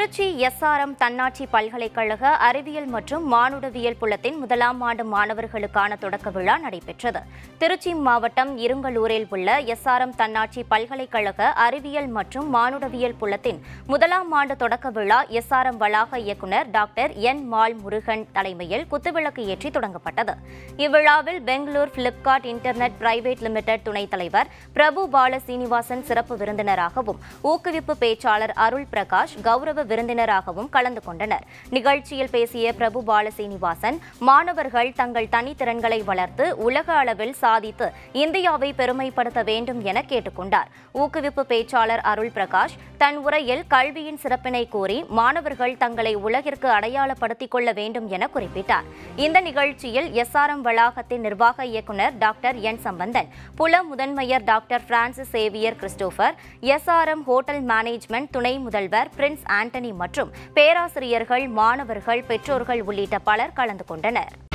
Trichy SRM தன்னாட்சி பல்கலைக்கழக அறிவியல் மற்றும் மானுடவியல் புலத்தின் முதலாம் ஆண்டு மாணவர்களுக்கான தொடக்க விழா நடைபெற்றது திருச்சி மாவட்டம் இருங்கலூரில் உள்ள எஸ்ஆர்எம் தன்னாட்சி பல்கலைக்கழக அறிவியல் மற்றும் மானுடவியல் புலத்தின் முதலாம் ஆண்டு தொடக்க விழா எஸ்ஆர்எம் வளாக இயக்குநர் டாக்டர் என் மால் முருகன் தலைமையில் குத்துவிளக்கு ஏற்றி தொடங்கப்பட்டது இவ்விழாவில் Bangalore Flipkart internet private limited துணைத் தலைவர் பிரபு பால சீனிவாசன் சிறப்பு விருந்தினராகவும் ஊக்குவிப்பு பேச்சாளர் அருள் பிரகாஷ் கௌரவ விருந்தினராகவும் கலந்து கொண்டனர் நிகழ்ச்சியில் பேசிய பிரபு பால சீனிவாசன் மாணவர்கள் தங்கள் தனித்திறன்களை வளர்த்து உலக அளவில் சாதித்து இந்தியாவை பெருமைப்படுத்த வேண்டும் என கேட்டுக்கொண்டார் ஊக்குவிப்பு பேச்சாளர் அருள் பிரகாஷ் தன் உரையில் கல்வியின் சிறப்பினை கூறி மாணவர்கள் தங்களை உலகிற்கு அடையாளப்படுத்திக் கொள்ள வேண்டும் என குறிப்பிட்டார் இந்த நிகழ்ச்சியில் எஸ்ஆர்எம் வளாகத்தின் நிர்வாக இயக்குநர் டாக்டர் என் சம்பந்தன் புல முதன்மையர் doctor Francis Xavier Christopher SRM hotel management துணை முதல்வர் பிரின்ஸ் ஆண்டனி மற்றும் பேராசிரியர்கள் மாணவர்கள் பெற்றோர்கள் உள்ளிட்ட பலர் கலந்து கொண்டனர்